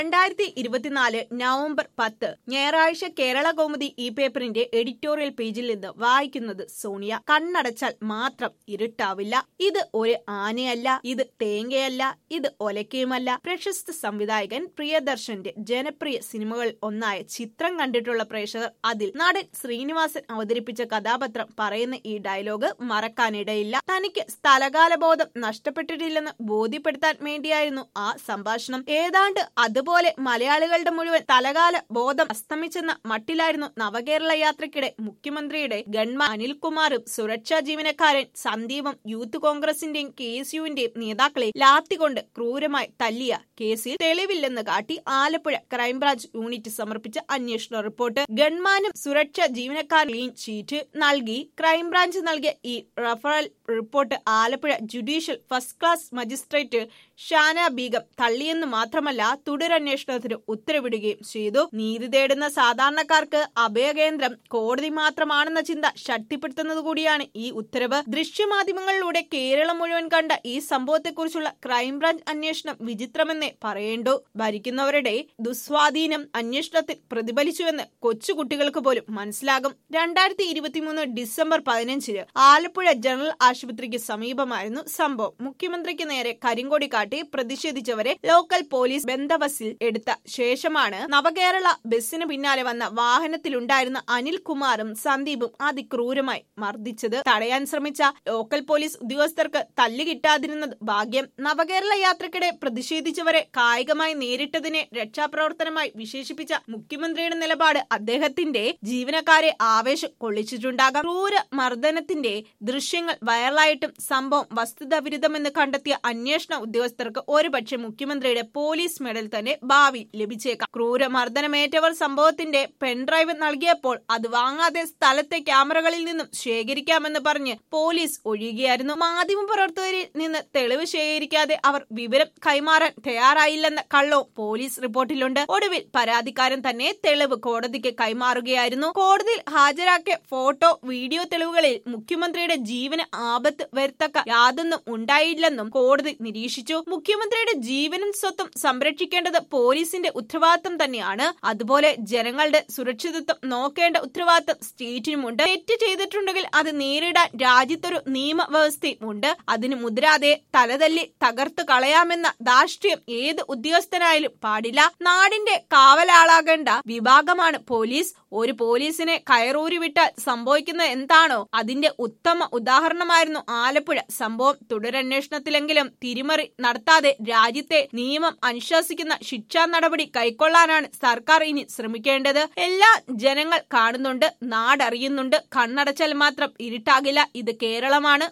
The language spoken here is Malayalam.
രണ്ടായിരത്തി ഇരുപത്തിനാല് നവംബർ പത്ത് ഞായറാഴ്ച കേരള കൗമുദി ഈ പേപ്പറിന്റെ എഡിറ്റോറിയൽ പേജിൽ നിന്ന് വായിക്കുന്നത് സോണിയ കണ്ണടച്ചാൽ മാത്രം ഇരുട്ടാവില്ല ഇത് ഒരു ആനയല്ല ഇത് തേങ്ങയല്ല ഇത് ഒലക്കയുമല്ല പ്രശസ്ത സംവിധായകൻ പ്രിയദർശന്റെ ജനപ്രിയ സിനിമകളിൽ ഒന്നായ ചിത്രം കണ്ടിട്ടുള്ള പ്രേക്ഷകർ അതിൽ നടൻ ശ്രീനിവാസൻ അവതരിപ്പിച്ച കഥാപാത്രം പറയുന്ന ഈ ഡയലോഗ് മറക്കാനിടയില്ല തനിക്ക് സ്ഥലകാല ബോധം നഷ്ടപ്പെട്ടിട്ടില്ലെന്ന് ബോധ്യപ്പെടുത്താൻ വേണ്ടിയായിരുന്നു ആ സംഭാഷണം ഏതാണ്ട് അതുപോലെ മലയാളികളുടെ മുഴുവൻ തലകാല ബോധം അസ്തമിച്ചെന്ന മട്ടിലായിരുന്നു നവകേരള യാത്രയ്ക്കിടെ മുഖ്യമന്ത്രിയുടെ ഗൺമാൻ അനിൽകുമാറും സുരക്ഷാ ജീവനക്കാരൻ സന്ദീപും യൂത്ത് കോൺഗ്രസിന്റെയും കെ എസ് യുവിന്റെയും നേതാക്കളെ ലാത്തികൊണ്ട് ക്രൂരമായി തല്ലിയ കേസിൽ തെളിവില്ലെന്ന് കാട്ടി ആലപ്പുഴ ക്രൈംബ്രാഞ്ച് യൂണിറ്റ് സമർപ്പിച്ച അന്വേഷണ റിപ്പോർട്ട് ഗൺമാനും സുരക്ഷാ ജീവനക്കാരൻ ക്ലീൻ ചീറ്റ് നൽകി ക്രൈംബ്രാഞ്ച് നൽകിയ ഈ referral report Alappuzha judicial first class magistrate Shana Beegum തള്ളിയെന്ന് മാത്രമല്ല തുടരന്വേഷണത്തിന് ഉത്തരവിടുകയും ചെയ്തു നീതി തേടുന്ന സാധാരണക്കാർക്ക് അഭയകേന്ദ്രം കോടതി മാത്രമാണെന്ന ചിന്ത ശക്തിപ്പെടുത്തുന്നത് കൂടിയാണ് ഈ ഉത്തരവ് ദൃശ്യമാധ്യമങ്ങളിലൂടെ കേരളം മുഴുവൻ കണ്ട ഈ സംഭവത്തെക്കുറിച്ചുള്ള ക്രൈംബ്രാഞ്ച് അന്വേഷണം വിചിത്രമെന്നേ പറയേണ്ടു ഭരിക്കുന്നവരുടെ ദുസ്വാധീനം അന്വേഷണത്തിൽ പ്രതിഫലിച്ചുവെന്ന് കൊച്ചുകുട്ടികൾക്ക് പോലും മനസ്സിലാകും രണ്ടായിരത്തി ഇരുപത്തിമൂന്ന് ഡിസംബർ പതിനഞ്ചിന് ആലപ്പുഴ ജനറൽ ആശുപത്രിക്ക് സമീപമായിരുന്നു സംഭവം മുഖ്യമന്ത്രിക്ക് നേരെ കരിങ്കൊടി കാട്ടി പ്രതിഷേധിച്ചവരെ ലോക്കൽ പോലീസ് ബന്ദവസിൽ എടുത്ത ശേഷമാണ് നവകേരള ബസിന് പിന്നാലെ വന്ന വാഹനത്തിലുണ്ടായിരുന്ന അനിൽകുമാറും സന്ദീപും അതിക്രൂരമായി മർദ്ദിച്ചത് തടയാൻ ശ്രമിച്ച ലോക്കൽ പോലീസ് ഉദ്യോഗസ്ഥർക്ക് തല്ല് കിട്ടാതിരുന്നത് ഭാഗ്യം നവകേരള യാത്രക്കിടെ പ്രതിഷേധിച്ചവരെ കായികമായി നേരിട്ടതിനെ രക്ഷാപ്രവർത്തനമായി വിശേഷിപ്പിച്ച മുഖ്യമന്ത്രിയുടെ നിലപാട് അദ്ദേഹത്തിന്റെ ജീവനക്കാരെ ആവേശം കൊള്ളിച്ചിട്ടുണ്ടാകാം ക്രൂര മർദ്ദനത്തിന്റെ ദൃശ്യങ്ങൾ വൈറലായിട്ടും സംഭവം വസ്തുതാവിരുദ്ധമെന്ന് കണ്ടെത്തിയ അന്വേഷണ ഉദ്യോഗസ്ഥർക്ക് ഒരുപക്ഷെ മുഖ്യമന്ത്രിയുടെ പോലീസ് മെഡൽ തന്നെ ഭാവി ലഭിച്ചേക്കാം ക്രൂര മർദ്ദനമേറ്റവർ സംഭവത്തിന്റെ പെൻഡ്രൈവ് നൽകിയപ്പോൾ അത് വാങ്ങാതെ സ്ഥലത്തെ ക്യാമറകളിൽ നിന്നും ശേഖരിക്കാമെന്ന് പറഞ്ഞ് പോലീസ് ഒഴിയുകയായിരുന്നു മാധ്യമപ്രവർത്തകരിൽ നിന്ന് തെളിവ് ശേഖരിക്കാതെ അവർ വിവരം കൈമാറാൻ തയ്യാറായില്ലെന്ന കള്ളവും പോലീസ് റിപ്പോർട്ടിലുണ്ട് ഒടുവിൽ പരാതിക്കാരൻ തന്നെ തെളിവ് കോടതിക്ക് കൈമാറുകയായിരുന്നു കോടതിയിൽ ഹാജരാക്കിയ ഫോട്ടോ വീഡിയോ തെളിവുകളിൽ മുഖ്യമന്ത്രിയുടെ ജീവന് ആപത്ത് വരുത്തക്ക യാതൊന്നും ഉണ്ടായില്ലെന്നും കോടതി നിരീക്ഷിച്ചു മുഖ്യമന്ത്രിയുടെ ജീവനും സ്വത്തും സംരക്ഷിക്കേണ്ടത് പോലീസിന്റെ ഉത്തരവാദിത്തം തന്നെയാണ് അതുപോലെ ജനങ്ങളുടെ സുരക്ഷിതത്വം നോക്കേണ്ട ഉത്തരവാദിത്തം സ്റ്റേറ്റിനുമുണ്ട് തെറ്റ് ചെയ്തിട്ടുണ്ടെങ്കിൽ അത് നേരിടാൻ രാജ്യത്തൊരു നിയമവ്യവസ്ഥയും ഉണ്ട് അതിന് മുതിരാതെ തലതല്ലി തകർത്തു കളയാമെന്ന ധാർഷ്ട്യം ഏത് ഉദ്യോഗസ്ഥനായാലും പാടില്ല നാടിന്റെ കാവലാളാകേണ്ട വിഭാഗമാണ് പോലീസ് ഒരു പോലീസിനെ കയറൂരി വിട്ടാൽ സംഭവിക്കുന്നത് എന്താണോ അതിന്റെ ഉത്തമ ഉദാഹരണമായിരുന്നു ആലപ്പുഴ സംഭവം തുടരന്വേഷണത്തിലെങ്കിലും തിരിമറി നടത്താതെ രാജ്യത്തെ നിയമം അനുശാസിക്കുന്ന ശിക്ഷാ നടപടി കൈക്കൊള്ളാനാണ് സർക്കാർ ഇനി ശ്രമിക്കേണ്ടത് എല്ലാ ജനങ്ങൾ കാണുന്നുണ്ട് നാടറിയുന്നുണ്ട് കണ്ണടച്ചാൽ മാത്രം ഇരുട്ടാകില്ല ഇത് കേരളമാണ്